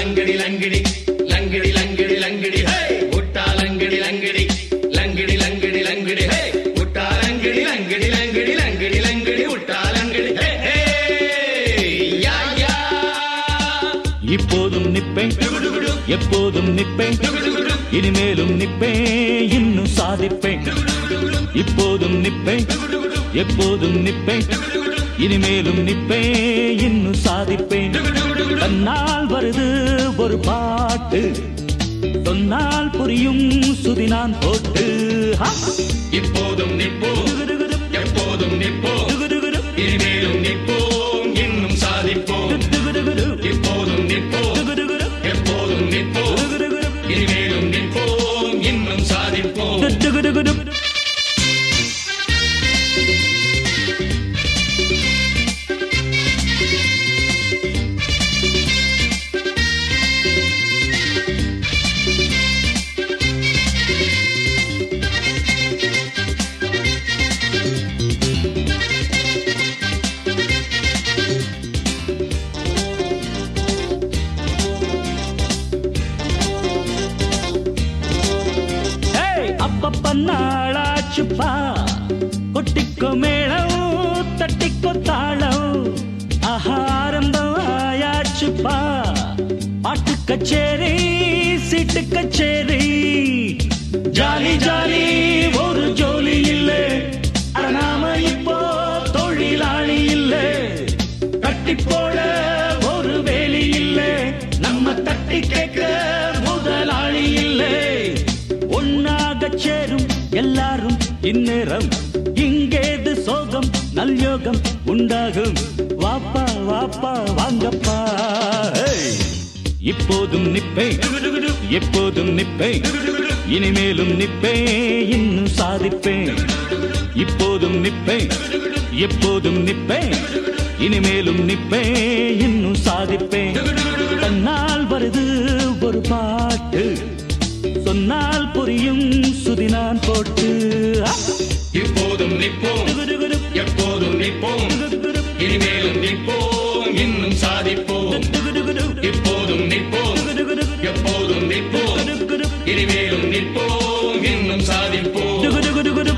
லங்கடி லங்கடி லங்கடி லங்கடி லங்கடி ஹே உட்டா லங்கடி லங்கடி லங்கடி லங்கடி லங்கடி ஹே உட்டா லங்கடி லங்கடி லங்கடி லங்கடி லங்கடி உட்டா லங்கடி ஹே ஹே யா யா இப்போதும் நிப்பேன் டுகுடுகுடு எப்போதும் நிப்பேன் டுகுடுகுடு இனிமேலும் நிப்பேன் இன்னும் சாதிப்பேன் இப்போதும் நிப்பேன் எப்போதும் நிப்பேன் இனிமேலும் நிப்பேன் இன்னும் சாதிப்பேன் தன்னால் வருது ஒரு பாட்டு சொன்னால் புரியும் சுதி நான் போட்டு ஹா! இப்போதும் நிப்போம் துகுதுகுது, எப்போதும் நிப்போம் துகுதுகுது, இனிமேலும் நிப்போம் இன்னும் சாதிப்போம் துகுதுகுது, இப்போதும் நிப்போம் துகுதுகுது, எப்போதும் நிப்போம் துகுதுகுது, இனிமேலும் நிற்போம் இன்னும் சாதிப்போம் துகுதுகுது. ஏய், அப்பப்ப நாளாச்சுப்பா கொட்டிக்கோ மேளம் தட்டிக்கோ தாளம் ஆஹாரம்பம் ஆயாச்சுப்பா பாட்டு கச்சேரி சீட்டு கச்சேரி ஜாலி ஜாலி ஒரு ஜோலி இல்ல அட நாம இப்போ தொழிலாளி இல்ல கட்டி போட ஒரு வேலி இல்ல நம்ம தட்டி கேட்க முதலாளி இல்லை ஒன்னாக சேரும் எல்லாரும் இந்நேரம் இங்கேது சோகம் நல்யோகம் உண்டாகும் வாப்பா வாப்பா வாங்கப்பா ஹேய்! இப்போதும் நிப்பேன் எப்போதும் நிப்பேன் இனிமேலும் நிப்பேன் இன்னும் சாதிப்பேன் இப்போதும் நிப்பேன் எப்போதும் நிப்பேன் இனிமேலும் நிப்பேன் இன்னும் சாதிப்பேன் தன்னால் வருது ஒரு பாட்டு சொன்னால் புரியும் சுதி நான் போட்டு ஆ! இப்போதும் நிற்போம் துகுதுகுது, எப்போதும் நிற்போம் துகுதுகுது, இனிமேலும் நிற்போம் இன்னும் சாதிப்போம் துகுதுகுது, இப்போதும் நிற்போம் துகுதுகுது, எப்போதும் நிற்போம் துகுதுகுது, இனிமேலும் நிற்போம் இன்னும் சாதிப்போம் துகுதுகுதுகுது.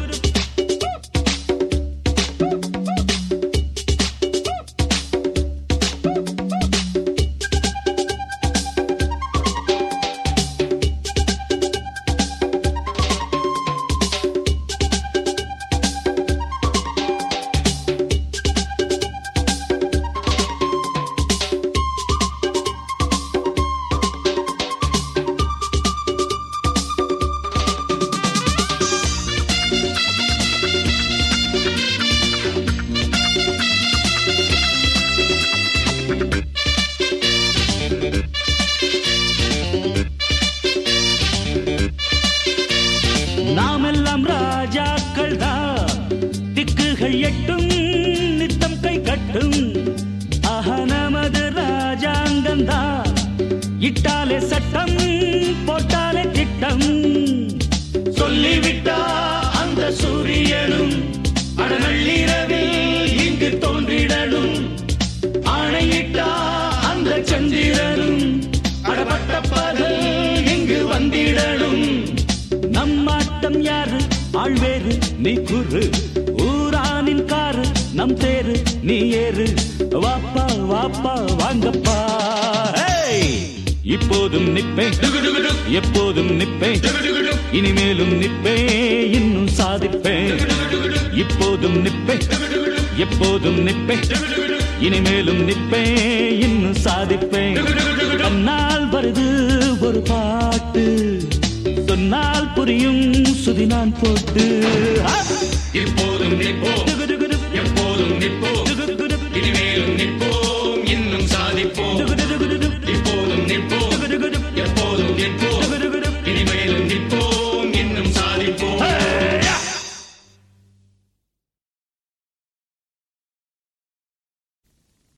நாமெல்லாம் ராஜாக்கள் தான் திக்குகள் எட்டும் நித்தம் கை கட்டும் ஆஹா நமது ராஜாங்கம் தான் இட்டாலே சட்டம் போட்டாலே திட்டம் சொல்லிவிட்டா அந்த சூரியனும் அடநள்ளிரவில் இங்கு தோன்றிடணும் ஆணையிட்டா அந்த சந்திரனும் அடப்பட்ட பகல் இங்கு வந்திடணும் நம்மாட்டம் யாரு ஆழ்வேறு நீ குரு ஊரானின் காரு நம் தேரு நீ ஏறு வாப்பா வாப்பா வாங்கப்பா ஹேய்! இப்போதும் நிப்பேன் டுகுடுகுடு, எப்போதும் நிப்பேன் டுகுடுகுடு, இனிமேலும் நிப்பேன் இன்னும் சாதிப்பேன் இப்போதும் நிப்பேன் எப்போதும் நிப்பேன் இனிமேலும் நிப்பேன் இன்னும் சாதிப்பேன் தன்னால் வருது ஒரு பாட்டு சொன்னால் புரியும் சுதி நான் போட்டு ஆ!